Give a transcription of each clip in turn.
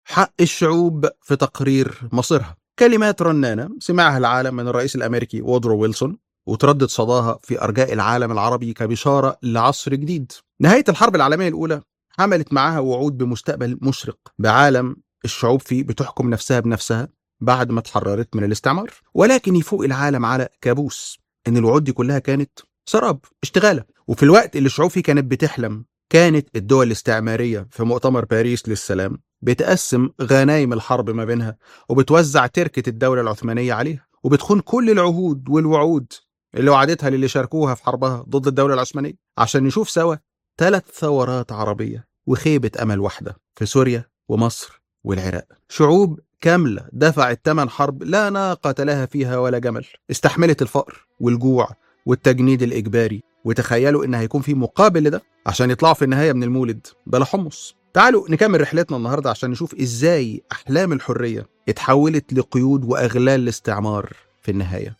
حق الشعوب في تقرير مصيرها كلمات رنانة سمعها العالم من الرئيس الأمريكي وودرو ويلسون وتردد صداها في أرجاء العالم العربي كبشارة لعصر جديد نهاية الحرب العالمية الأولى حملت معها وعود بمستقبل مشرق بعالم الشعوب فيه بتحكم نفسها بنفسها بعد ما اتحررت من الاستعمار ولكن يفوق العالم على كابوس ان الوعود دي كلها كانت سراب اشتغاله وفي الوقت اللي الشعوب فيه كانت بتحلم كانت الدول الاستعمارية في مؤتمر باريس للسلام بتقسم غنايم الحرب ما بينها وبتوزع تركة الدولة العثمانية عليها وبتخون كل العهود والوعود اللي وعدتها للي شاركوها في حربها ضد الدولة العثمانية عشان نشوف سوا ثلاث ثورات عربية وخيبة أمل واحدة في سوريا ومصر والعراق شعوب كاملة دفعت ثمن حرب لا ناقة لها فيها ولا جمل استحملت الفقر والجوع والتجنيد الإجباري وتخيلوا إن هيكون في مقابل لده عشان يطلعوا في النهاية من المولد بلا حمص تعالوا نكمل رحلتنا النهاردة عشان نشوف إزاي أحلام الحرية اتحولت لقيود وأغلال الاستعمار في النهاية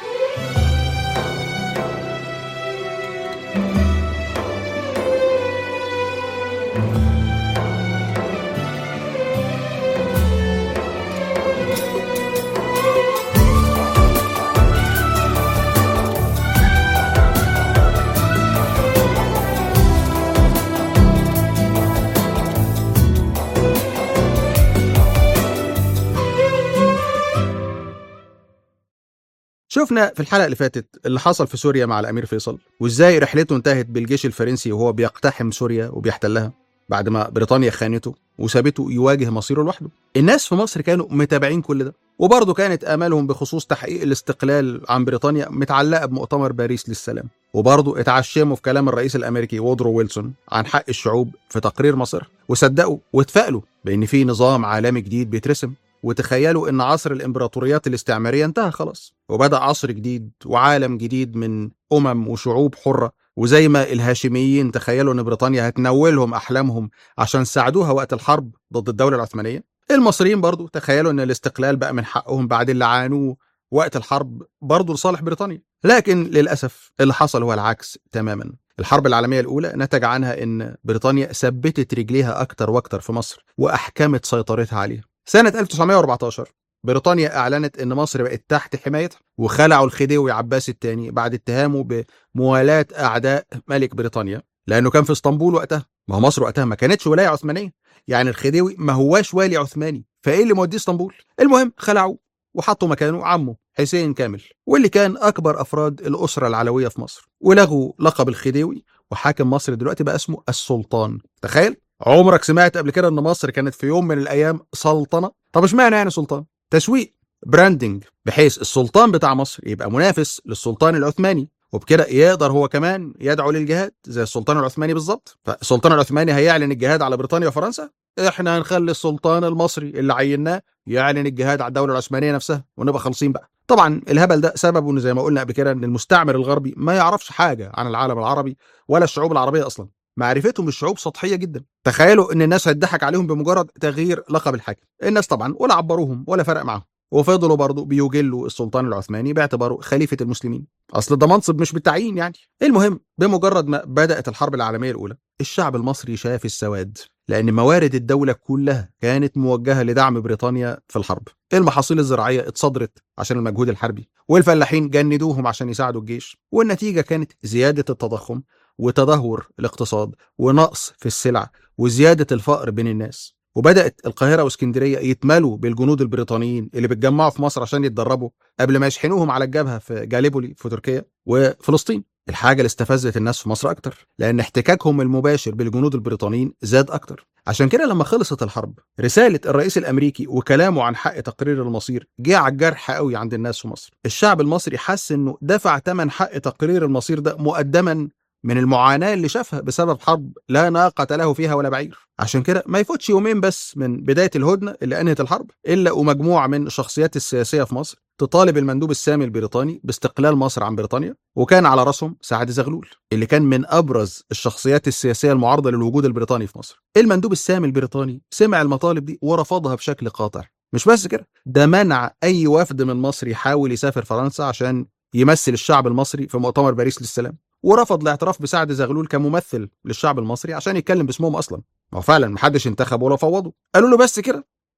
شفنا في الحلقة اللي فاتت اللي حصل في سوريا مع الأمير فيصل وإزاي رحلته انتهت بالجيش الفرنسي وهو بيقتحم سوريا وبيحتلها بعد ما بريطانيا خانته وسابته يواجه مصيره لوحده الناس في مصر كانوا متابعين كل ده وبرضه كانت آمالهم بخصوص تحقيق الاستقلال عن بريطانيا متعلقة بمؤتمر باريس للسلام وبرضه اتعشموا في كلام الرئيس الأمريكي وودرو ويلسون عن حق الشعوب في تقرير مصيرها وصدقوا واتفائلوا بأن في نظام عالمي جديد بيترسم وتخيلوا ان عصر الامبراطوريات الاستعماريه انتهى خلاص وبدا عصر جديد وعالم جديد من امم وشعوب حره وزي ما الهاشميين تخيلوا ان بريطانيا هتنولهم احلامهم عشان ساعدوها وقت الحرب ضد الدوله العثمانيه المصريين برضو تخيلوا ان الاستقلال بقى من حقهم بعد اللي عانوه وقت الحرب برضه لصالح بريطانيا لكن للاسف اللي حصل هو العكس تماما الحرب العالمية الأولى نتج عنها إن بريطانيا ثبتت رجليها أكتر وأكتر في مصر وأحكمت سيطرتها عليها سنة 1914 بريطانيا أعلنت إن مصر بقت تحت حمايتها وخلعوا الخديوي عباس الثاني بعد اتهامه بموالاة أعداء ملك بريطانيا لأنه كان في اسطنبول وقتها ما هو مصر وقتها ما كانتش ولاية عثمانية يعني الخديوي ما هواش والي عثماني فإيه اللي موديه اسطنبول المهم خلعوه وحطوا مكانه عمه حسين كامل واللي كان أكبر أفراد الأسرة العلوية في مصر ولغوا لقب الخديوي وحاكم مصر دلوقتي بقى اسمه السلطان تخيل عمرك سمعت قبل كده ان مصر كانت في يوم من الايام سلطنه طب اشمعنى يعني سلطان تسويق براندنج بحيث السلطان بتاع مصر يبقى منافس للسلطان العثماني وبكده يقدر هو كمان يدعو للجهاد زي السلطان العثماني بالظبط فالسلطان العثماني هيعلن الجهاد على بريطانيا وفرنسا احنا هنخلي السلطان المصري اللي عيناه يعلن الجهاد على الدوله العثمانيه نفسها ونبقى خالصين بقى طبعا الهبل ده سببه انه زي ما قلنا قبل كده ان المستعمر الغربي ما يعرفش حاجه عن العالم العربي ولا الشعوب العربيه اصلا معرفتهم بالشعوب سطحيه جدا تخيلوا ان الناس هتضحك عليهم بمجرد تغيير لقب الحاكم الناس طبعا ولا عبروهم ولا فرق معاهم وفضلوا برضه بيجلوا السلطان العثماني باعتباره خليفه المسلمين اصل ده منصب مش بالتعيين يعني المهم بمجرد ما بدات الحرب العالميه الاولى الشعب المصري شاف السواد لان موارد الدوله كلها كانت موجهه لدعم بريطانيا في الحرب المحاصيل الزراعيه اتصدرت عشان المجهود الحربي والفلاحين جندوهم عشان يساعدوا الجيش والنتيجه كانت زياده التضخم وتدهور الاقتصاد ونقص في السلع وزياده الفقر بين الناس وبدات القاهره واسكندريه يتملوا بالجنود البريطانيين اللي بيتجمعوا في مصر عشان يتدربوا قبل ما يشحنوهم على الجبهه في جاليبولي في تركيا وفلسطين الحاجه اللي استفزت الناس في مصر اكتر لان احتكاكهم المباشر بالجنود البريطانيين زاد اكتر عشان كده لما خلصت الحرب رساله الرئيس الامريكي وكلامه عن حق تقرير المصير جه على الجرح قوي عند الناس في مصر الشعب المصري حس انه دفع ثمن حق تقرير المصير ده مقدما من المعاناة اللي شافها بسبب حرب لا ناقة له فيها ولا بعير عشان كده ما يفوتش يومين بس من بداية الهدنة اللي أنهت الحرب إلا ومجموعة من الشخصيات السياسية في مصر تطالب المندوب السامي البريطاني باستقلال مصر عن بريطانيا وكان على راسهم سعد زغلول اللي كان من أبرز الشخصيات السياسية المعارضة للوجود البريطاني في مصر المندوب السامي البريطاني سمع المطالب دي ورفضها بشكل قاطع مش بس كده ده منع أي وفد من مصر يحاول يسافر فرنسا عشان يمثل الشعب المصري في مؤتمر باريس للسلام ورفض الاعتراف بسعد زغلول كممثل للشعب المصري عشان يتكلم باسمهم اصلا ما هو فعلا محدش انتخبه ولا فوضه قالوا له بس كده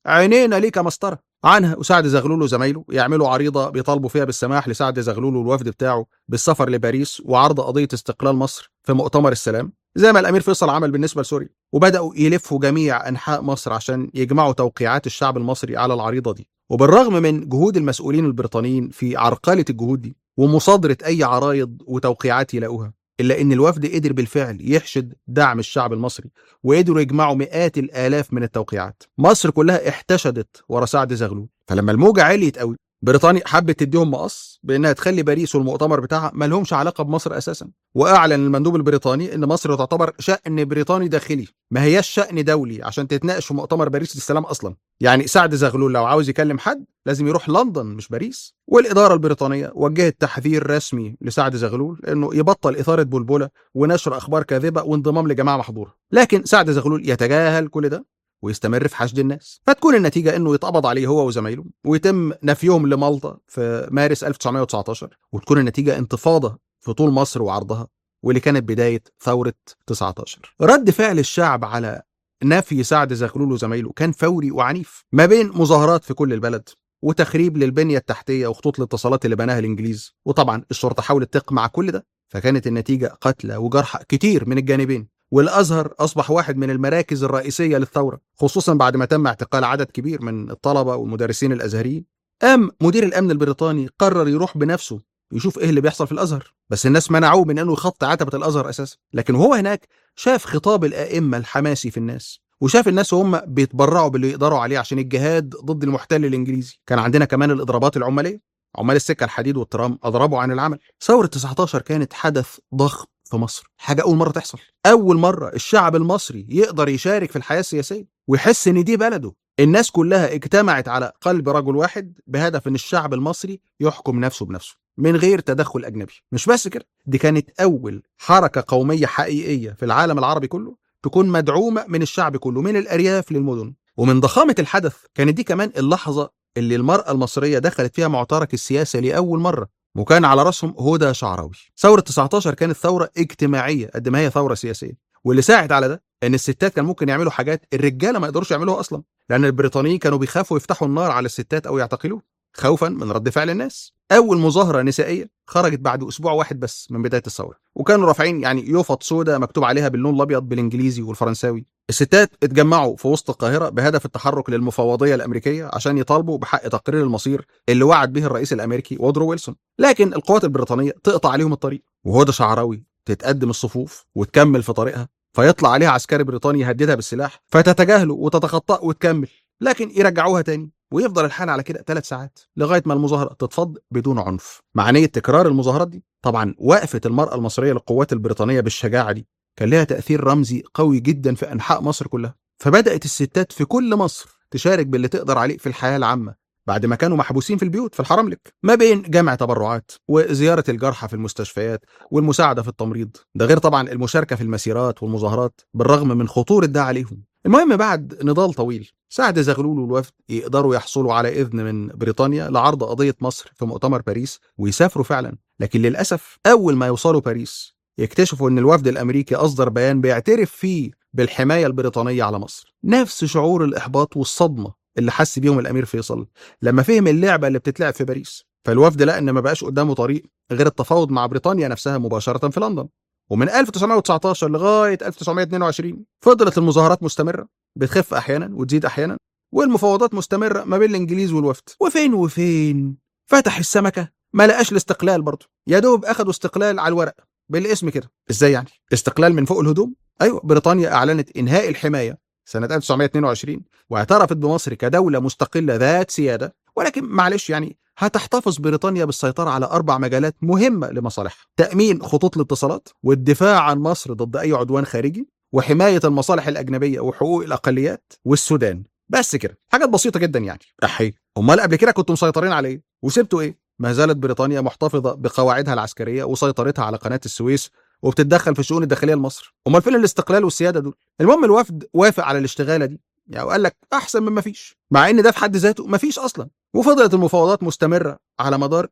عينينا ليك يا مسطره عنها وسعد زغلول وزمايله يعملوا عريضه بيطالبوا فيها بالسماح لسعد زغلول والوفد بتاعه بالسفر لباريس وعرض قضيه استقلال مصر في مؤتمر السلام زي ما الامير فيصل عمل بالنسبه لسوريا وبداوا يلفوا جميع انحاء مصر عشان يجمعوا توقيعات الشعب المصري على العريضه دي وبالرغم من جهود المسؤولين البريطانيين في عرقله الجهود دي ومصادره اي عرايض وتوقيعات يلاقوها الا ان الوفد قدر بالفعل يحشد دعم الشعب المصري وقدروا يجمعوا مئات الالاف من التوقيعات مصر كلها احتشدت ورا سعد زغلول فلما الموجه عليت قوي بريطانيا حبت تديهم مقص بانها تخلي باريس والمؤتمر بتاعها ما لهمش علاقه بمصر اساسا واعلن المندوب البريطاني ان مصر تعتبر شان بريطاني داخلي ما هياش شان دولي عشان تتناقش في مؤتمر باريس للسلام اصلا يعني سعد زغلول لو عاوز يكلم حد لازم يروح لندن مش باريس والاداره البريطانيه وجهت تحذير رسمي لسعد زغلول انه يبطل اثاره بلبله ونشر اخبار كاذبه وانضمام لجماعه محظوره لكن سعد زغلول يتجاهل كل ده ويستمر في حشد الناس فتكون النتيجة أنه يتقبض عليه هو وزمايله ويتم نفيهم لمالطا في مارس 1919 وتكون النتيجة انتفاضة في طول مصر وعرضها واللي كانت بداية ثورة 19 رد فعل الشعب على نفي سعد زغلول وزمايله كان فوري وعنيف ما بين مظاهرات في كل البلد وتخريب للبنية التحتية وخطوط الاتصالات اللي بناها الإنجليز وطبعا الشرطة حاولت تقمع كل ده فكانت النتيجة قتلى وجرحى كتير من الجانبين والازهر اصبح واحد من المراكز الرئيسيه للثوره خصوصا بعد ما تم اعتقال عدد كبير من الطلبه والمدرسين الازهريين قام مدير الامن البريطاني قرر يروح بنفسه يشوف ايه اللي بيحصل في الازهر بس الناس منعوه من انه يخطي عتبه الازهر اساسا لكن وهو هناك شاف خطاب الائمه الحماسي في الناس وشاف الناس وهم بيتبرعوا باللي يقدروا عليه عشان الجهاد ضد المحتل الانجليزي كان عندنا كمان الاضرابات العماليه عمال السكه الحديد والترام اضربوا عن العمل ثوره 19 كانت حدث ضخم في مصر حاجة أول مرة تحصل أول مرة الشعب المصري يقدر يشارك في الحياة السياسية ويحس إن دي بلده الناس كلها اجتمعت على قلب رجل واحد بهدف إن الشعب المصري يحكم نفسه بنفسه من غير تدخل أجنبي مش بس كده دي كانت أول حركة قومية حقيقية في العالم العربي كله تكون مدعومة من الشعب كله من الأرياف للمدن ومن ضخامة الحدث كانت دي كمان اللحظة اللي المرأة المصرية دخلت فيها معترك السياسة لأول مرة وكان على راسهم هدى شعراوي ثورة 19 كانت ثورة اجتماعية قد ما هي ثورة سياسية واللي ساعد على ده ان الستات كان ممكن يعملوا حاجات الرجاله ما يقدروش يعملوها اصلا لان البريطانيين كانوا بيخافوا يفتحوا النار على الستات او يعتقلوه خوفا من رد فعل الناس اول مظاهره نسائيه خرجت بعد اسبوع واحد بس من بدايه الثوره وكانوا رافعين يعني يوفط سودا مكتوب عليها باللون الابيض بالانجليزي والفرنساوي الستات اتجمعوا في وسط القاهره بهدف التحرك للمفوضيه الامريكيه عشان يطالبوا بحق تقرير المصير اللي وعد به الرئيس الامريكي وودرو ويلسون لكن القوات البريطانيه تقطع عليهم الطريق وهدى شعراوي تتقدم الصفوف وتكمل في طريقها فيطلع عليها عسكري بريطاني يهددها بالسلاح فتتجاهله وتتخطاه وتكمل لكن يرجعوها تاني ويفضل الحال على كده ثلاث ساعات لغايه ما المظاهره تتفض بدون عنف مع نيه تكرار المظاهرات دي طبعا وقفه المراه المصريه للقوات البريطانيه بالشجاعه دي كان لها تاثير رمزي قوي جدا في انحاء مصر كلها فبدات الستات في كل مصر تشارك باللي تقدر عليه في الحياه العامه بعد ما كانوا محبوسين في البيوت في الحرملك ما بين جمع تبرعات وزيارة الجرحى في المستشفيات والمساعدة في التمريض ده غير طبعا المشاركة في المسيرات والمظاهرات بالرغم من خطورة ده عليهم المهم بعد نضال طويل ساعد زغلول والوفد يقدروا يحصلوا على إذن من بريطانيا لعرض قضية مصر في مؤتمر باريس ويسافروا فعلا لكن للأسف أول ما يوصلوا باريس يكتشفوا أن الوفد الأمريكي أصدر بيان بيعترف فيه بالحماية البريطانية على مصر نفس شعور الإحباط والصدمة اللي حس بيهم الأمير فيصل لما فهم اللعبة اللي بتتلعب في باريس فالوفد لقى ان ما بقاش قدامه طريق غير التفاوض مع بريطانيا نفسها مباشره في لندن ومن 1919 لغايه 1922 فضلت المظاهرات مستمره بتخف احيانا وتزيد احيانا والمفاوضات مستمره ما بين الانجليز والوفد وفين وفين فتح السمكه ما لقاش الاستقلال برضه يا دوب اخدوا استقلال على الورق بالاسم كده ازاي يعني استقلال من فوق الهدوم ايوه بريطانيا اعلنت انهاء الحمايه سنه 1922 واعترفت بمصر كدوله مستقله ذات سياده ولكن معلش يعني هتحتفظ بريطانيا بالسيطرة على أربع مجالات مهمة لمصالحها تأمين خطوط الاتصالات والدفاع عن مصر ضد أي عدوان خارجي وحماية المصالح الأجنبية وحقوق الأقليات والسودان بس كده حاجات بسيطة جدا يعني أحي أمال قبل كده كنتوا مسيطرين على إيه وسبتوا إيه ما زالت بريطانيا محتفظة بقواعدها العسكرية وسيطرتها على قناة السويس وبتتدخل في الشؤون الداخلية لمصر أمال فين الاستقلال والسيادة دول المهم الوفد وافق على الاشتغالة دي يعني وقال لك احسن من ما فيش مع ان ده في حد ذاته ما فيش اصلا وفضلت المفاوضات مستمرة على مدار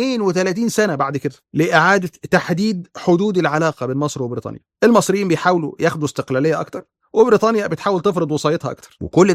32 سنة بعد كده لإعادة تحديد حدود العلاقة بين مصر وبريطانيا المصريين بيحاولوا ياخدوا استقلالية أكتر وبريطانيا بتحاول تفرض وصايتها أكتر وكل ده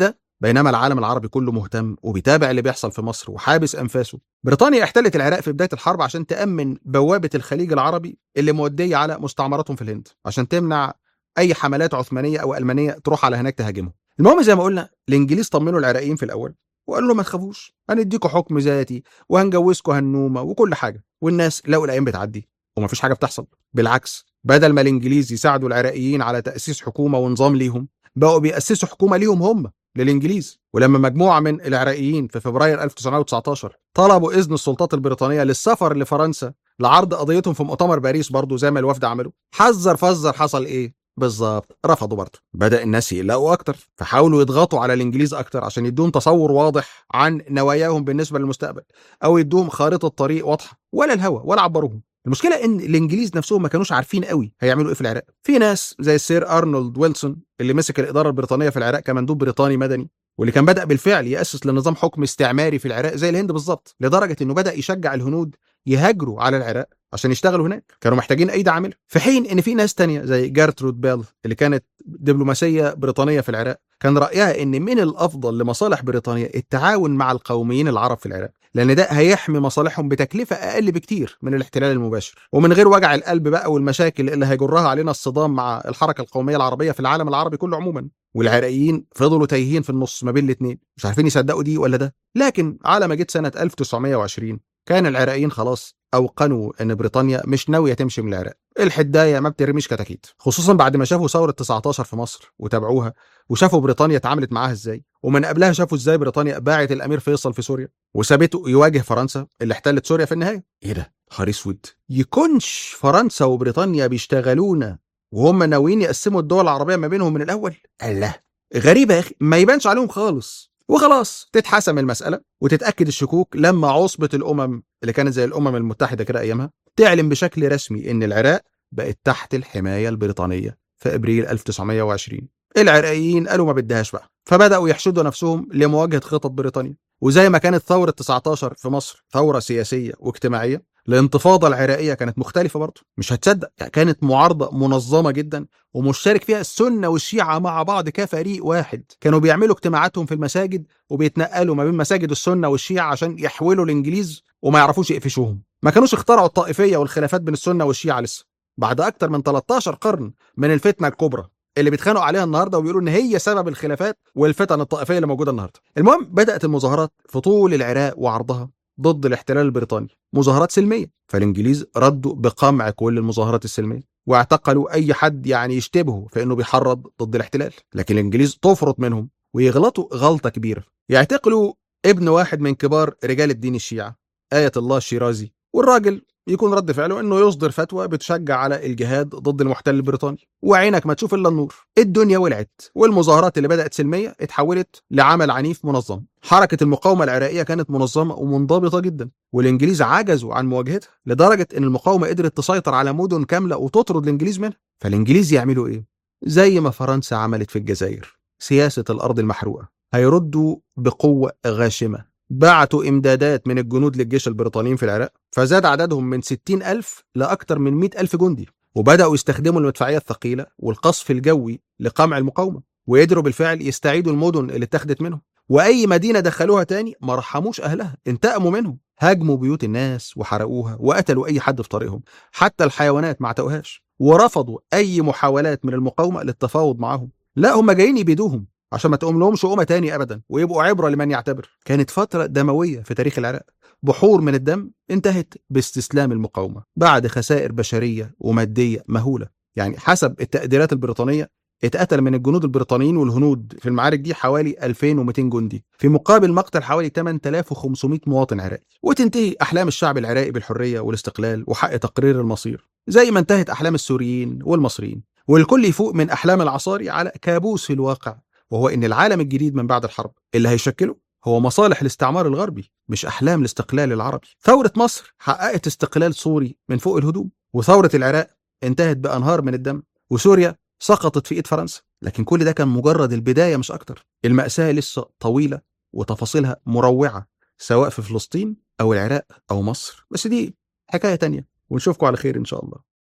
بينما العالم العربي كله مهتم وبيتابع اللي بيحصل في مصر وحابس انفاسه بريطانيا احتلت العراق في بدايه الحرب عشان تامن بوابه الخليج العربي اللي موديه على مستعمراتهم في الهند عشان تمنع اي حملات عثمانيه او المانيه تروح على هناك تهاجمهم المهم زي ما قلنا الانجليز طمنوا العراقيين في الاول وقالوا له ما تخافوش هنديكوا حكم ذاتي وهنجوزكوا هنومه وكل حاجه والناس لقوا الايام بتعدي ومفيش حاجه بتحصل بالعكس بدل ما الانجليز يساعدوا العراقيين على تاسيس حكومه ونظام ليهم بقوا بيأسسوا حكومه ليهم هم للانجليز ولما مجموعه من العراقيين في فبراير 1919 طلبوا اذن السلطات البريطانيه للسفر لفرنسا لعرض قضيتهم في مؤتمر باريس برضه زي ما الوفد عملوا حذر فزر حصل ايه بالظبط رفضوا برضه بدا الناس يقلقوا اكتر فحاولوا يضغطوا على الانجليز اكتر عشان يدوهم تصور واضح عن نواياهم بالنسبه للمستقبل او يدوهم خارطه طريق واضحه ولا الهوى ولا عبروهم المشكله ان الانجليز نفسهم ما كانوش عارفين قوي هيعملوا ايه في العراق في ناس زي السير ارنولد ويلسون اللي مسك الاداره البريطانيه في العراق كمندوب بريطاني مدني واللي كان بدا بالفعل ياسس لنظام حكم استعماري في العراق زي الهند بالظبط لدرجه انه بدا يشجع الهنود يهاجروا على العراق عشان يشتغلوا هناك كانوا محتاجين ايدي عامله في حين ان في ناس تانية زي جارترود بيل اللي كانت دبلوماسيه بريطانيه في العراق كان رايها ان من الافضل لمصالح بريطانيا التعاون مع القوميين العرب في العراق لان ده هيحمي مصالحهم بتكلفه اقل بكتير من الاحتلال المباشر ومن غير وجع القلب بقى والمشاكل اللي هيجرها علينا الصدام مع الحركه القوميه العربيه في العالم العربي كله عموما والعراقيين فضلوا تايهين في النص ما بين الاثنين مش عارفين يصدقوا دي ولا ده لكن على ما جت سنه 1920 كان العراقيين خلاص اوقنوا ان بريطانيا مش ناويه تمشي من العراق الحدايه ما بترميش كتاكيت خصوصا بعد ما شافوا ثوره 19 في مصر وتابعوها وشافوا بريطانيا اتعاملت معاها ازاي ومن قبلها شافوا ازاي بريطانيا باعت الامير فيصل في سوريا وسابته يواجه فرنسا اللي احتلت سوريا في النهايه ايه ده نهار اسود يكونش فرنسا وبريطانيا بيشتغلونا وهم ناويين يقسموا الدول العربيه ما بينهم من الاول الله غريبه يا اخي ما يبانش عليهم خالص وخلاص تتحسم المسألة وتتأكد الشكوك لما عصبة الأمم اللي كانت زي الأمم المتحدة كده أيامها تعلن بشكل رسمي إن العراق بقت تحت الحماية البريطانية في أبريل 1920 العراقيين قالوا ما بدهاش بقى فبدأوا يحشدوا نفسهم لمواجهة خطط بريطانيا وزي ما كانت ثورة 19 في مصر ثورة سياسية واجتماعية الانتفاضة العراقية كانت مختلفة برضه مش هتصدق يعني كانت معارضة منظمة جدا ومشترك فيها السنة والشيعة مع بعض كفريق واحد كانوا بيعملوا اجتماعاتهم في المساجد وبيتنقلوا ما بين مساجد السنة والشيعة عشان يحولوا الإنجليز وما يعرفوش يقفشوهم ما كانوش اخترعوا الطائفية والخلافات بين السنة والشيعة لسه بعد أكتر من 13 قرن من الفتنة الكبرى اللي بيتخانقوا عليها النهارده وبيقولوا ان هي سبب الخلافات والفتن الطائفيه اللي موجوده النهارده. المهم بدات المظاهرات في طول العراق وعرضها ضد الاحتلال البريطاني مظاهرات سلميه فالانجليز ردوا بقمع كل المظاهرات السلميه واعتقلوا اي حد يعني يشتبهه في انه بيحرض ضد الاحتلال لكن الانجليز تفرط منهم ويغلطوا غلطه كبيره يعتقلوا ابن واحد من كبار رجال الدين الشيعه آية الله الشيرازي والراجل يكون رد فعله انه يصدر فتوى بتشجع على الجهاد ضد المحتل البريطاني وعينك ما تشوف الا النور الدنيا ولعت والمظاهرات اللي بدات سلميه اتحولت لعمل عنيف منظم حركه المقاومه العراقيه كانت منظمه ومنضبطه جدا والانجليز عجزوا عن مواجهتها لدرجه ان المقاومه قدرت تسيطر على مدن كامله وتطرد الانجليز منها فالانجليز يعملوا ايه زي ما فرنسا عملت في الجزائر سياسه الارض المحروقه هيردوا بقوه غاشمه بعتوا إمدادات من الجنود للجيش البريطانيين في العراق فزاد عددهم من 60 ألف لأكثر من 100 ألف جندي وبدأوا يستخدموا المدفعية الثقيلة والقصف الجوي لقمع المقاومة وقدروا بالفعل يستعيدوا المدن اللي اتخذت منهم وأي مدينة دخلوها تاني ما رحموش أهلها انتقموا منهم هاجموا بيوت الناس وحرقوها وقتلوا أي حد في طريقهم حتى الحيوانات ما اعتقوهاش ورفضوا أي محاولات من المقاومة للتفاوض معهم لا هم جايين يبيدوهم عشان ما تقوم لهمش قومه تاني ابدا ويبقوا عبره لمن يعتبر كانت فتره دمويه في تاريخ العراق بحور من الدم انتهت باستسلام المقاومه بعد خسائر بشريه وماديه مهوله يعني حسب التقديرات البريطانيه اتقتل من الجنود البريطانيين والهنود في المعارك دي حوالي 2200 جندي في مقابل مقتل حوالي 8500 مواطن عراقي وتنتهي احلام الشعب العراقي بالحريه والاستقلال وحق تقرير المصير زي ما انتهت احلام السوريين والمصريين والكل يفوق من احلام العصاري على كابوس في الواقع وهو ان العالم الجديد من بعد الحرب اللي هيشكله هو مصالح الاستعمار الغربي مش احلام الاستقلال العربي ثوره مصر حققت استقلال سوري من فوق الهدوم وثوره العراق انتهت بانهار من الدم وسوريا سقطت في ايد فرنسا لكن كل ده كان مجرد البدايه مش اكتر الماساه لسه طويله وتفاصيلها مروعه سواء في فلسطين او العراق او مصر بس دي حكايه تانية ونشوفكم على خير ان شاء الله